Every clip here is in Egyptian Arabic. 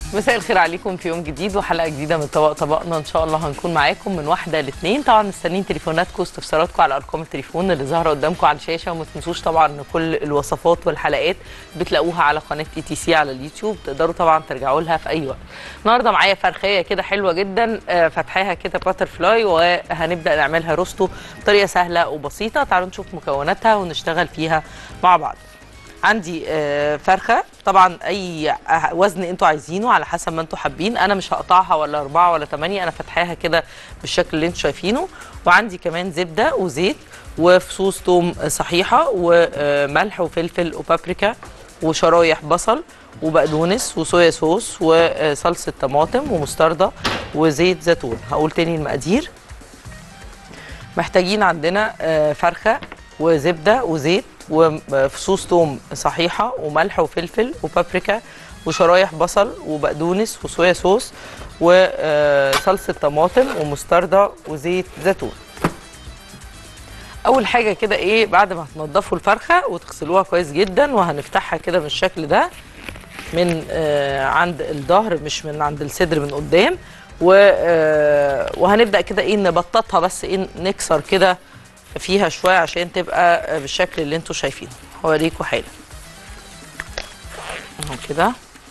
مساء الخير عليكم في يوم جديد وحلقه جديده من طبق طبقنا ان شاء الله هنكون معاكم من واحده لاثنين طبعا مستنيين تليفوناتكم واستفساراتكم على ارقام التليفون اللي ظاهره قدامكم على الشاشه وما تنسوش طبعا ان كل الوصفات والحلقات بتلاقوها على قناه اي تي سي على اليوتيوب تقدروا طبعا ترجعوا لها في اي وقت النهارده معايا فرخيه كده حلوه جدا آه، فاتحاها كده باتر فلاي وهنبدا نعملها روستو بطريقه سهله وبسيطه تعالوا نشوف مكوناتها ونشتغل فيها مع بعض عندي آه، فرخه طبعا اي وزن انتوا عايزينه على حسب ما انتوا حابين انا مش هقطعها ولا أربعة ولا تمانية انا فاتحاها كده بالشكل اللي انتوا شايفينه وعندي كمان زبده وزيت وفصوص توم صحيحه وملح وفلفل وبابريكا وشرايح بصل وبقدونس وصويا صوص وصلصه طماطم ومستردة وزيت زيتون هقول تاني المقادير محتاجين عندنا آه، فرخه وزبده وزيت وفصوص توم صحيحه وملح وفلفل وبابريكا وشرايح بصل وبقدونس وصويا صوص وصلصه طماطم ومستردة وزيت زيتون اول حاجه كده ايه بعد ما هتنضفوا الفرخه وتغسلوها كويس جدا وهنفتحها كده بالشكل ده من آه عند الظهر مش من عند الصدر من قدام و آه وهنبدا كده ايه نبططها بس ايه نكسر كده فيها شويه عشان تبقى بالشكل اللي انتوا شايفينه هوريكم حالا اهو كده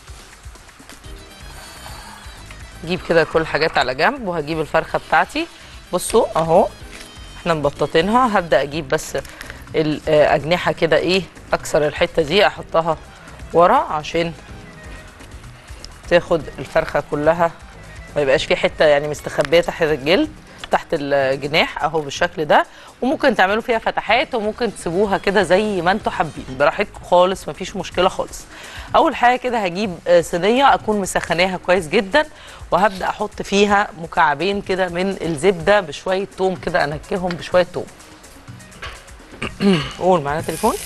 جيب كده كل الحاجات على جنب وهجيب الفرخه بتاعتي بصوا اهو احنا مبططينها هبدا اجيب بس الاجنحه كده ايه اكسر الحته دي احطها ورا عشان تاخد الفرخه كلها ما يبقاش في حته يعني مستخبيه تحت الجلد تحت الجناح اهو بالشكل ده وممكن تعملوا فيها فتحات وممكن تسيبوها كده زي ما انتوا حابين براحتكم خالص مفيش مشكله خالص اول حاجه كده هجيب آه، صينيه اكون مسخناها كويس جدا وهبدا احط فيها مكعبين كده من الزبده بشويه توم كده انكههم بشويه توم قول معانا تليفون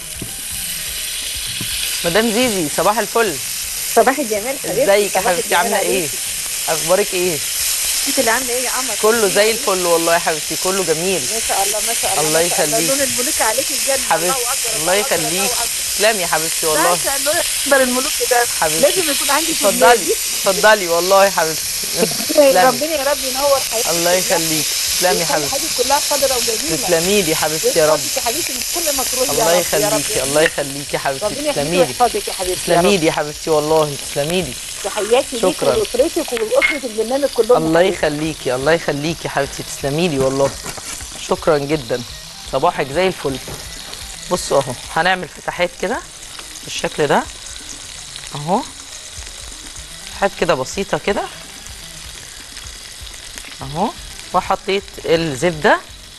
مدام زيزي صباح الفل صباح الجمال حبيبتي ازيك يا صباح حبيبتي الجمال عامله ايه عليكي. اخبارك ايه انت اللي عامله ايه يا قمر كله زي الفل والله يا حبيبتي كله جميل ما شاء الله ما شاء الله الله ما شاء الله. يخليك. لون الملوك عليكي الجنه حبيبتي الله اكبر الله أكبر، يخليك أكبر. تسلمي يا حبيبتي والله ما شاء الله اكبر الملوك ده حبيبتي. لازم يكون عندي في اتفضلي البيت. اتفضلي والله يا حبيبتي تسلمي ربنا يا رب ينور حياتك الله يخليك تسلمي يا حبيبتي حياتك كلها خضرة وجميله تسلمي لي يا حبيبتي يا رب ويحفظك يا حبيبتي من كل مكروه يا الله رب، يا رب، يخليكي يا الله يخليكي يا حبيبتي ربنا تسلمي يخليك لي ويحفظك يا حبيبتي يا تسلمي رب لي يا حبيبتي والله تسلمي لي تحياتي ليك شكراً. ولاسرتك ولاسره البرنامج كلهم الله يا حبيبتي. يخليكي الله يخليكي يا حبيبتي تسلمي لي والله شكرا جدا صباحك زي الفل بصوا اهو هنعمل فتحات كده بالشكل ده اهو فتحات كده بسيطه كده اهو وحطيت الزبده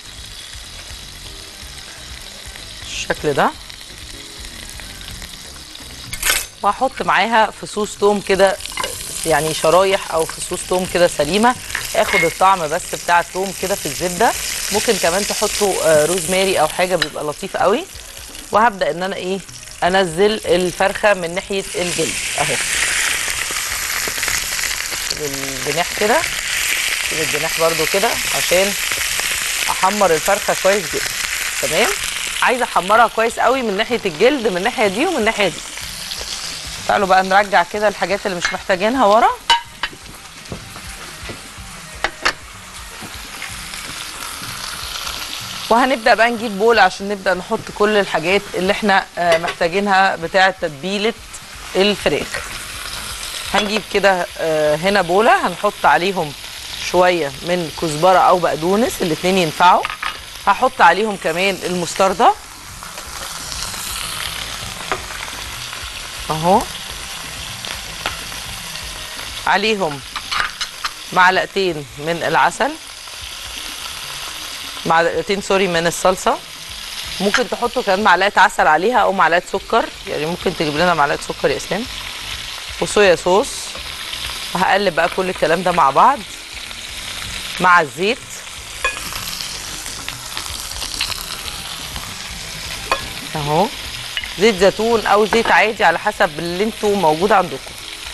بالشكل ده وهحط معاها فصوص توم كده يعني شرايح او فصوص توم كده سليمه اخد الطعم بس بتاع التوم كده في الزبده ممكن كمان تحطوا آه، روزماري او حاجه بيبقى لطيف قوي وهبدا ان انا ايه انزل الفرخه من ناحيه الجلد اهو الجناح كده كده الجناح برده كده عشان احمر الفرخه كويس جدا تمام عايزه احمرها كويس قوي من ناحيه الجلد من الناحيه دي ومن الناحيه دي تعالوا بقى نرجع كده الحاجات اللي مش محتاجينها ورا وهنبدا بقى نجيب بول عشان نبدا نحط كل الحاجات اللي احنا آه، محتاجينها بتاعه تتبيله الفراخ هنجيب كده آه، هنا بوله هنحط عليهم شويه من كزبره او بقدونس الاتنين ينفعوا هحط عليهم كمان المستردة اهو عليهم معلقتين من العسل معلقتين سوري من الصلصه ممكن تحطوا كمان معلقه عسل عليها او معلقه سكر يعني ممكن تجيب لنا معلقه سكر يا اسلام وصويا صوص وهقلب بقى كل الكلام ده مع بعض مع الزيت اهو زيت زيتون او زيت عادي على حسب اللي انتوا موجود عندكم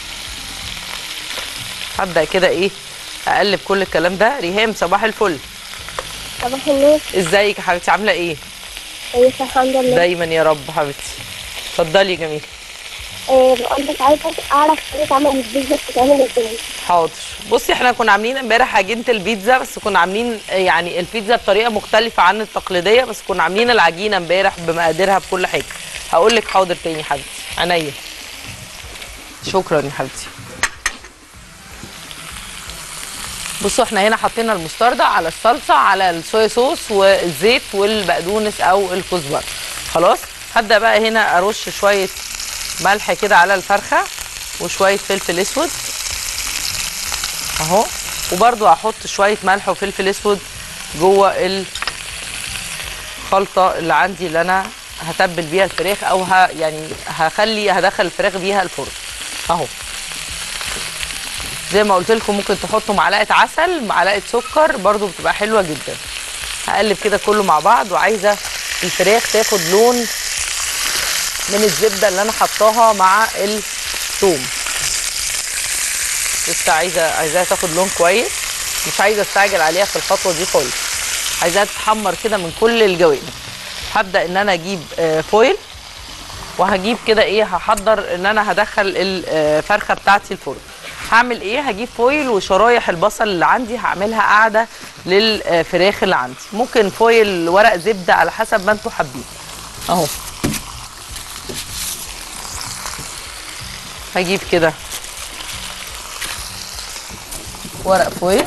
هبدا كده ايه اقلب كل الكلام ده ريهام صباح الفل صباح النور ازيك يا حبيبتي عامله ايه كويسة الحمد لله دايما يا رب حبيبتي اتفضلي يا جميل آه، بقول لك عايزة أعرف طريقة عمل البيتزا بتتعمل ازاي حاضر بصي احنا كنا عاملين امبارح عجينه البيتزا بس كنا عاملين آه، يعني البيتزا بطريقه مختلفه عن التقليديه بس كنا عاملين العجينه امبارح بمقاديرها بكل حاجه هقول لك حاضر تاني يا حبيبتي عينيا شكرا يا حبيبتي بصوا احنا هنا حطينا المستردة على الصلصه على الصويا صوص والزيت والبقدونس او الكزبره خلاص هبدا بقى هنا ارش شويه ملح كده على الفرخه وشويه فلفل اسود اهو وبرده هحط شويه ملح وفلفل اسود جوه الخلطه اللي عندي اللي انا هتبل بيها الفراخ او ه يعني هخلي هدخل الفراخ بيها الفرن اهو زي ما قلت لكم ممكن تحطوا معلقه عسل معلقه سكر برده بتبقى حلوه جدا هقلب كده كله مع بعض وعايزه الفراخ تاخد لون من الزبده اللي انا حطاها مع الثوم لسه عايزه عايزاها تاخد لون كويس مش عايزه استعجل عليها في الخطوه دي خالص عايزاها تتحمر كده من كل الجوانب هبدا ان انا اجيب آه، فويل وهجيب كده ايه هحضر ان انا هدخل الفرخه بتاعتي الفرن هعمل ايه هجيب فويل وشرايح البصل اللي عندي هعملها قاعده للفراخ اللي عندي ممكن فويل ورق زبده على حسب ما انتوا حابين اهو هجيب كده ورق فويل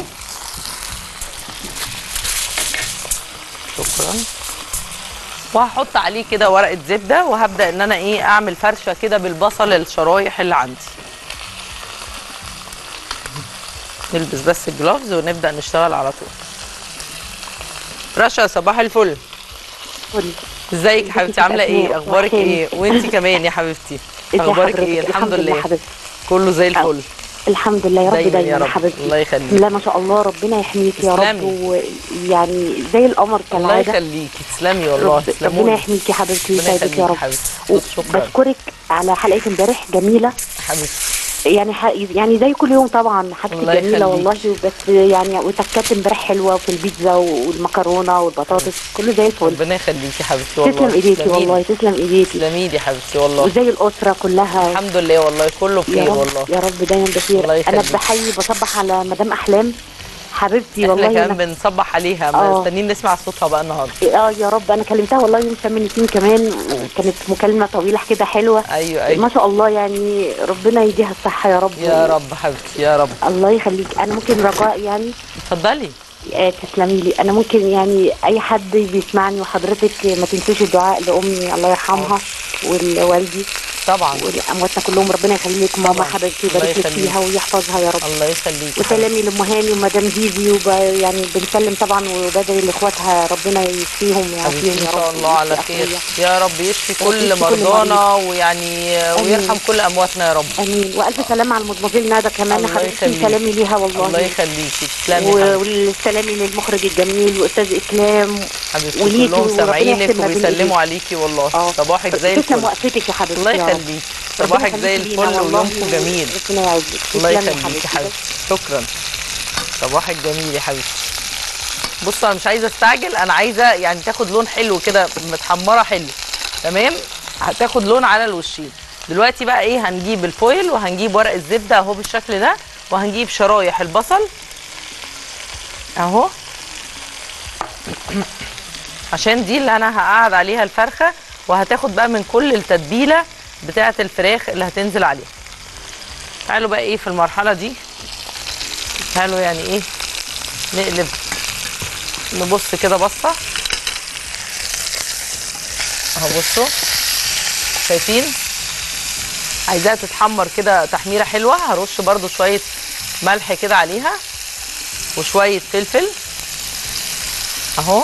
شكرا وهحط عليه كده ورقه زبده وهبدا ان انا ايه اعمل فرشه كده بالبصل الشرايح اللي عندي نلبس بس الجلافز ونبدا نشتغل على طول رشا صباح الفل قولي ازيك يا حبيبتي عامله ايه اخبارك ايه وانتي كمان يا حبيبتي ازي اخبارك حضرتك؟ ايه الحمد لله لله حبيبتي كله زي الفل الحمد لله يا رب دايما دايما يا يا رب. حبيبتي الله يخليك. بسم الله ما شاء الله ربنا يحميك يا رب تسلمي. ويعني زي القمر الله كالعاده يخليكي تسلمي والله رب تسلمي ربنا يحميك يا حبيبتي ربنا ويسعدك يا يخليكي رب حبيبتي شكرا بشكرك على حلقه امبارح جميله حبيبتي يعني ح... يعني زي كل يوم طبعا حاجتك الله جميله يخليك. والله بس يعني وتكات امبارح حلوه في البيتزا والمكرونه والبطاطس كله زي الفل ربنا يخليكي حبيبتي والله تسلم ايديكي تسلميلي. والله تسلم ايديكي تسلميلي يا حبيبتي والله وزي الاسره كلها الحمد لله والله كله يا بخير رب والله يا رب دايما بخير الله انا يخليك. بحيي بصبح على مدام احلام حبيبتي احنا والله كمان أنا... بنصبح عليها آه. مستنيين نسمع صوتها بقى النهارده اه يا رب انا كلمتها والله يوم شم النسيم كمان كانت مكالمه طويله كده حلوه ايوه ايوه ما شاء الله يعني ربنا يديها الصحه يا رب يا رب حبيبتي يا رب الله يخليك انا ممكن رجاء يعني اتفضلي آه تسلمي لي انا ممكن يعني اي حد بيسمعني وحضرتك ما تنسوش الدعاء لامي الله يرحمها والوالدي طبعا والامواتنا كلهم ربنا يخليك ماما طبعاً. حبيبتي الله يبارك لك يخليك. فيها ويحفظها يا رب الله يخليكي وسلامي لام هاني ومدام زيزي وب... يعني بنسلم طبعا وبدعي لاخواتها ربنا يشفيهم حبيبتي ويعافيهم ان يا شاء رب الله على ويشفي خير أخويا. يا رب يشفي كل ويشفي كل مرضانا ويعني ويرحم كل امواتنا يا رب امين والف سلامه على المدمزيل ندى كمان الله حبيبتي يخليك. سلامي ليها والله الله يخليكي تسلمي و- حبيبتي والسلامي للمخرج الجميل واستاذ اسلام حبيبتي وليكي كلهم وربنا سامعينك يحسن ما بين وبيسلموا إيديك. عليكي والله اه صباحك زي تسلم الفل وقفتك يا حبيبتي الله يا رب. يخليكي ربنا صباحك زي يخليكي لينا الفل والله ويومكم جميل ربنا يعزك الله تسلمي يخليكي يا حبيبتي شكرا صباحك جميل يا حبيبتي بصوا انا مش عايزه استعجل انا عايزه يعني تاخد لون حلو كده متحمره حلو تمام هتاخد لون على الوشين دلوقتي بقى ايه هنجيب الفويل وهنجيب ورق الزبده اهو بالشكل ده وهنجيب شرايح البصل اهو عشان دي اللي انا هقعد عليها الفرخه وهتاخد بقى من كل التتبيله بتاعه الفراخ اللي هتنزل عليها تعالوا بقى ايه في المرحله دي تعالوا يعني ايه نقلب نبص كده بصه اهو بصوا شايفين عايزاها تتحمر كده تحميره حلوه هرش برضو شويه ملح كده عليها وشويه فلفل اهو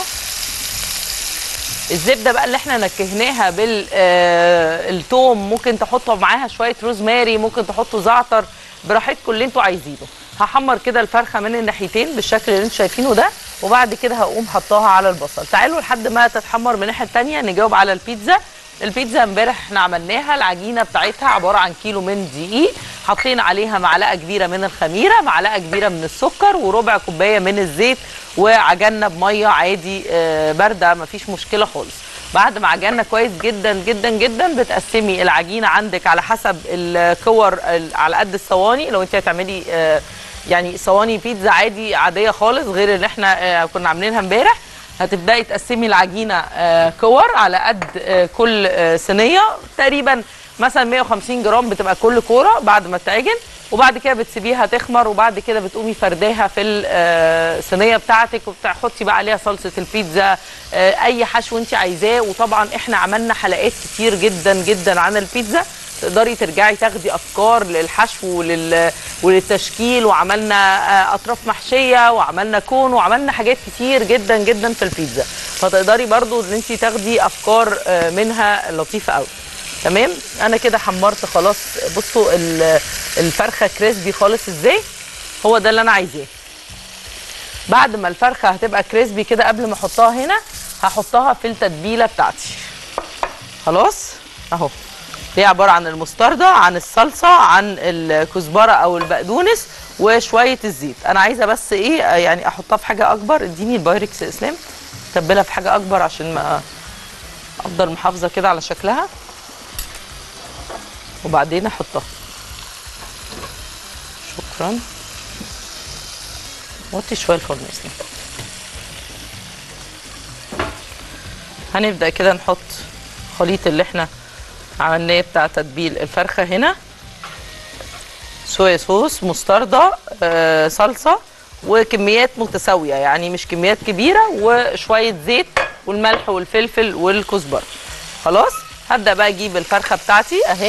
الزبده بقى اللي احنا نكهناها بالثوم ممكن تحطوا معاها شويه روزماري ممكن تحطوا زعتر براحتكم اللي انتوا عايزينه هحمر كده الفرخه من الناحيتين بالشكل اللي انتوا شايفينه ده وبعد كده هقوم حطاها على البصل تعالوا لحد ما تتحمر من الناحيه الثانيه نجاوب على البيتزا البيتزا امبارح احنا عملناها العجينه بتاعتها عباره عن كيلو من دقيق حطينا عليها معلقه كبيره من الخميره معلقه كبيره من السكر وربع كوبايه من الزيت وعجنا بميه عادي آه، بارده مفيش مشكله خالص بعد ما عجنا كويس جدا جدا جدا بتقسمي العجينه عندك على حسب الكور ال- على قد الصواني لو انت هتعملي آه، يعني صواني بيتزا عادي عاديه خالص غير اللي احنا آه، كنا عاملينها امبارح هتبداي تقسمي العجينه آه، كور على قد آه، كل آه، صينيه تقريبا مثلا 150 جرام بتبقى كل كوره بعد ما تعجن وبعد كده بتسيبيها تخمر وبعد كده بتقومي فرداها في الصينيه بتاعتك وبتحطي بقى عليها صلصه البيتزا آه، اي حشو انت عايزاه وطبعا احنا عملنا حلقات كتير جدا جدا عن البيتزا تقدري ترجعي تاخدي افكار للحشو ولل... وللتشكيل وعملنا آه، اطراف محشيه وعملنا كون وعملنا حاجات كتير جدا جدا في البيتزا فتقدري برضو ان انت تاخدي افكار آه، منها لطيفه قوي تمام انا كده حمرت خلاص بصوا ال- الفرخه كريسبي خالص ازاي هو ده اللي انا عايزاه بعد ما الفرخه هتبقى كريسبي كده قبل ما احطها هنا هحطها في التتبيله بتاعتي خلاص اهو هي عباره عن المستردة عن الصلصه عن الكزبره او البقدونس وشويه الزيت انا عايزه بس ايه يعني احطها في حاجه اكبر اديني البايركس يا اسلام تبلها في حاجه اكبر عشان ما افضل محافظه كده على شكلها وبعدين احطها شكرا وطي شويه الفرن يا اسلام هنبدا كده نحط خليط اللي احنا عملناه بتاع تتبيل الفرخه هنا صويا صوص مستردة آه، صلصة وكميات متساوية يعني مش كميات كبيرة وشوية زيت والملح والفلفل والكزبرة خلاص هبدأ بقى أجيب الفرخة بتاعتي أهي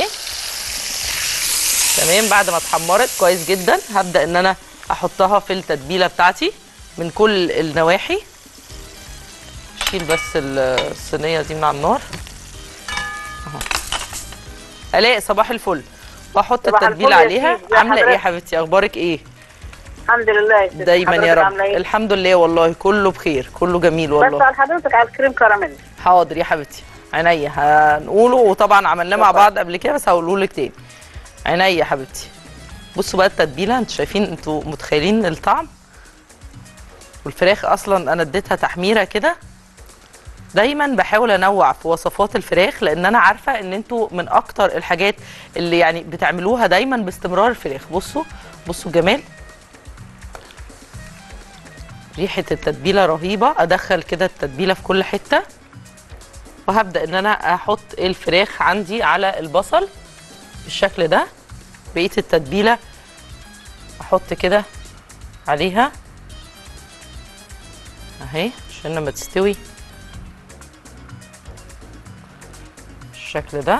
تمام بعد ما اتحمرت كويس جدا هبدأ إن أنا أحطها في التتبيلة بتاعتي من كل النواحي شيل بس الصينية دي من على النار اهو الاقي صباح الفل واحط صباح التتبيله الفل يا عليها سيدي، يا عامله ايه يا حضرتك؟ حبيبتي اخبارك ايه الحمد لله يا ستي. دايما يا حضرتك رب عاملة إيه؟ الحمد لله والله كله بخير كله جميل بس والله على حضرتك على الكريم كراميل حاضر يا حبيبتي عينيا هنقوله وطبعا عملناه مع بعض قبل كده بس هقوله لك تاني عينيا يا حبيبتي بصوا بقى التتبيله انتوا شايفين انتوا متخيلين الطعم والفراخ اصلا انا اديتها تحميره كده دايما بحاول انوع في وصفات الفراخ لان انا عارفه ان انتوا من اكتر الحاجات اللي يعني بتعملوها دايما باستمرار الفراخ بصوا بصوا الجمال ريحه التتبيله رهيبه ادخل كده التتبيله في كل حته وهبدا ان انا احط الفراخ عندي على البصل بالشكل ده بقيه التتبيله احط كده عليها اهي عشان لما تستوي بالشكل ده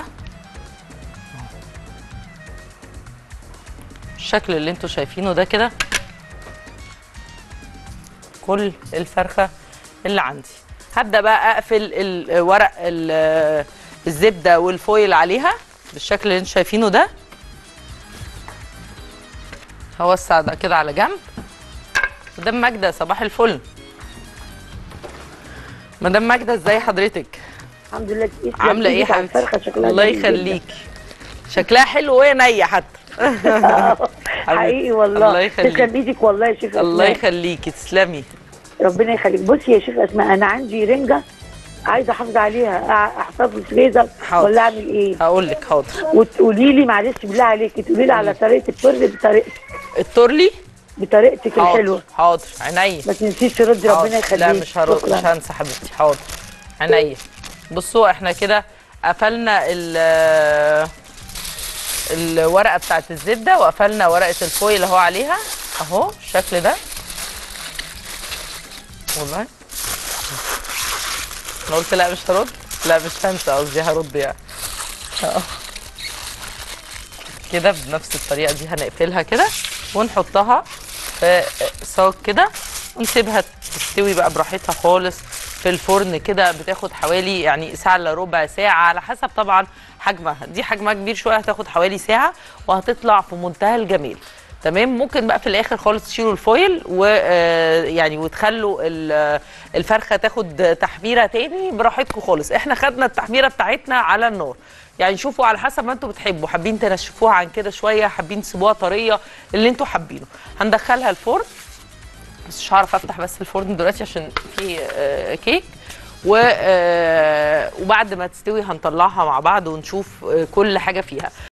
الشكل اللي انتوا شايفينه ده كده كل الفرخه اللي عندي هبدا بقى اقفل الورق ال- الزبده والفويل عليها بالشكل اللي انتوا شايفينه ده هوسع ده كده على جنب مدام ماجده صباح الفل مدام ماجده ازاي حضرتك الحمد لله تسلم عامله ايه يا إيدك على حبيبتي الفرخة شكلها الله جميل جداً. يخليكي شكلها حلو وهي نيه حتى حقيقي والله الله يخليك. تسلم ايدك والله يا شيخ الله اسماء يخليكي تسلمي ربنا يخليك بصي يا شيخ اسماء انا عندي رنجه عايزه احافظ عليها أع- احطها في الفريزر حاضر. ولا اعمل ايه هقول لك حاضر وتقولي لي معلش بالله عليكي تقولي لي على طريقه الفرن بطريقتك التورلي بطريقتك حاضر الحلوه حاضر عينيا ما تنسيش تردي حاضر. ربنا يخليك لا مش هرد شكراً. مش هنسى حبيبتي حاضر عينيا بصوا احنا كده قفلنا ال الورقه بتاعت الزبده وقفلنا ورقه الفويل اهو عليها اهو بالشكل ده والله انا قلت لا مش هرد لا مش هنسى قصدي هرد يعني أهو. كده بنفس الطريقه دي هنقفلها كده ونحطها في صاج كده ونسيبها تستوي بقى براحتها خالص في الفرن كده بتاخد حوالي يعني ساعه الا ربع ساعه على حسب طبعا حجمها دي حجمها كبير شويه هتاخد حوالي ساعه وهتطلع في منتهى الجمال تمام ممكن بقى في الاخر خالص تشيلوا الفويل ويعني وتخلوا ال- الفرخه تاخد تحميره تاني براحتكم خالص احنا خدنا التحميره بتاعتنا على النار يعني شوفوا على حسب ما انتوا بتحبوا حابين تنشفوها عن كده شويه حابين تسيبوها طريه اللي انتوا حابينه هندخلها الفرن بس مش هعرف افتح بس الفرن دلوقتي عشان في آه، كيك و آه، وبعد ما تستوي هنطلعها مع بعض ونشوف آه، كل حاجه فيها